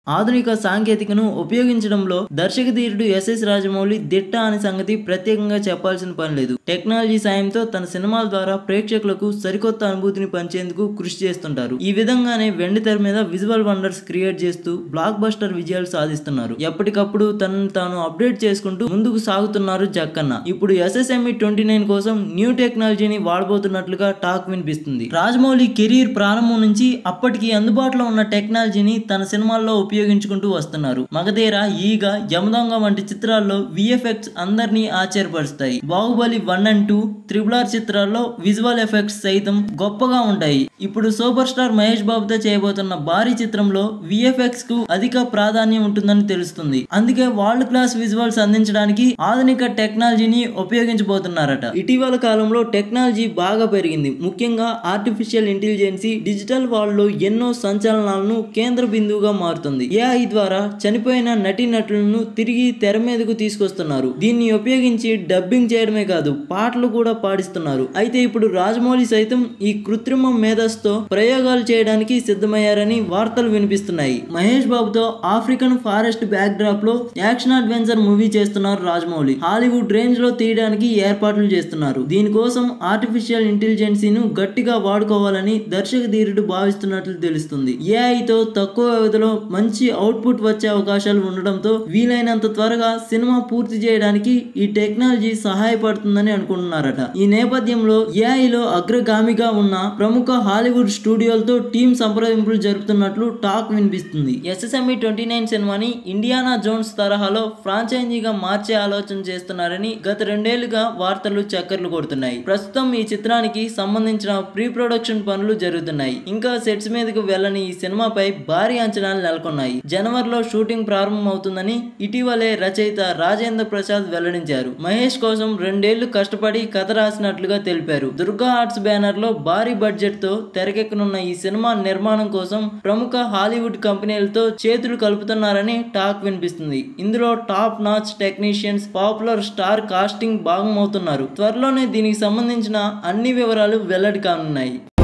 ఆధునిక సాంకేతికను ఉపయోగించడంలో దర్శక ధీరుడు ఎస్ఎస్ రాజమౌళి దిట్ట అనే సంగతి ప్రత్యేకంగా చెప్పాల్సిన పని లేదు టెక్నాలజీ సాయంతో తన సినిమాల ద్వారా ప్రేక్షకులకు సరికొత్త అనుభూతిని పంచేందుకు కృషి చేస్తుంటారు ఈ విధంగానే వెండి తెర మీద విజువల్ వండర్స్ క్రియేట్ చేస్తూ బ్లాక్ బస్టర్ విజయాలు సాధిస్తున్నారు ఎప్పటికప్పుడు తనను తాను అప్డేట్ చేసుకుంటూ ముందుకు సాగుతున్నారు జక్కన్న ఇప్పుడు ఎస్ఎస్ఎంఈ ట్వంటీ నైన్ కోసం న్యూ టెక్నాలజీని వాడబోతున్నట్లుగా టాక్ వినిపిస్తుంది రాజమౌళి కెరీర్ ప్రారంభం నుంచి అప్పటికి అందుబాటులో ఉన్న టెక్నాలజీని తన సినిమాల్లో ఉపయోగించుకుంటూ వస్తున్నారు మగధీర ఈగ యమదొంగ వంటి చిత్రాల్లో విఎఫ్ఎక్స్ అందరినీ ఆశ్చర్యపరుస్తాయి Baahubali one and two triple R చిత్రాల్లో విజువల్ ఎఫెక్ట్స్ సైతం గొప్పగా ఉంటాయి ఇప్పుడు సూపర్ స్టార్ మహేష్ బాబుతో చేయబోతున్న భారీ చిత్రంలో విఎఫ్ఎక్స్ కు అధిక ప్రాధాన్యం ఉంటుందని తెలుస్తుంది అందుకే వరల్డ్ క్లాస్ విజువల్స్ అందించడానికి ఆధునిక టెక్నాలజీని ఉపయోగించబోతున్నారట ఇటీవల కాలంలో టెక్నాలజీ బాగా పెరిగింది ముఖ్యంగా ఆర్టిఫిషియల్ ఇంటెలిజెన్సీ డిజిటల్ వరల్డ్ లో ఎన్నో సంచలనాలను కేంద్ర బిందువుగా మారుతుంది ఏఐ ద్వారా చనిపోయిన నటీనటులను తిరిగి తెర మీదకు తీసుకొస్తున్నారు దీన్ని ఉపయోగించి డబ్బింగ్ చేయడమే కాదు పాటలు కూడా పాడిస్తున్నారు అయితే ఇప్పుడు రాజమౌళి సైతం ఈ కృత్రిమ మేధస్తో ప్రయోగాలు చేయడానికి సిద్ధమయ్యారని వార్తలు వినిపిస్తున్నాయి మహేష్ బాబుతో ఆఫ్రికన్ ఫారెస్ట్ బ్యాక్ డ్రాప్ లో యాక్షన్ అడ్వెంచర్ మూవీ చేస్తున్నారు రాజమౌళి హాలీవుడ్ రేంజ్ లో తీయడానికి ఏర్పాట్లు చేస్తున్నారు దీనికోసం ఆర్టిఫిషియల్ ఇంటెలిజెన్సీను గట్టిగా వాడుకోవాలని దర్శక ధీరుడు భావిస్తున్నట్లు తెలుస్తుంది ఏఐతో తక్కువ వ్యవధిలో మంచి అవుట్పుట్ వచ్చే అవకాశాలు ఉండడంతో వీలైనంత త్వరగా సినిమా పూర్తి చేయడానికి ఈ టెక్నాలజీ సహాయపడుతుందని అనుకుంటున్నారట ఈ నేపథ్యంలో ఏఐలో అగ్రగామిగా ఉన్న ప్రముఖ హాలీవుడ్ స్టూడియోలతో టీం సంప్రదింపులు జరుపుతున్నట్లు టాక్ వినిపిస్తుంది ఎస్ఎస్ఎంఈ ట్వంటీ నైన్ సినిమాని ఇండియానా జోన్స్ తరహాలో ఫ్రాంచైజీగా మార్చే ఆలోచన చేస్తున్నారని గత రెండేళ్లుగా వార్తలు చక్కర్లు కొడుతున్నాయి ప్రస్తుతం ఈ చిత్రానికి సంబంధించిన ప్రీ ప్రొడక్షన్ పనులు జరుగుతున్నాయి ఇంకా సెట్స్ మీదకు వెళ్ళని ఈ సినిమాపై భారీ అంచనాలు నెలకొన్నాయి జనవరిలో షూటింగ్ ప్రారంభం అవుతుందని ఇటీవలే రచయిత రాజేంద్ర ప్రసాద్ వెల్లడించారు మహేష్ కోసం రెండేళ్లు కష్టపడి కథ రాసినట్లుగా తెలిపారు దుర్గా ఆర్ట్స్ బ్యానర్ లో భారీ బడ్జెట్ తో తెరకెక్కనున్న ఈ సినిమా నిర్మాణం కోసం ప్రముఖ హాలీవుడ్ కంపెనీలతో చేతులు కలుపుతున్నారని టాక్ వినిపిస్తుంది ఇందులో top notch technicians popular star casting భాగమవుతున్నారు త్వరలోనే దీనికి సంబంధించిన అన్ని వివరాలు వెల్లడి కానున్నాయి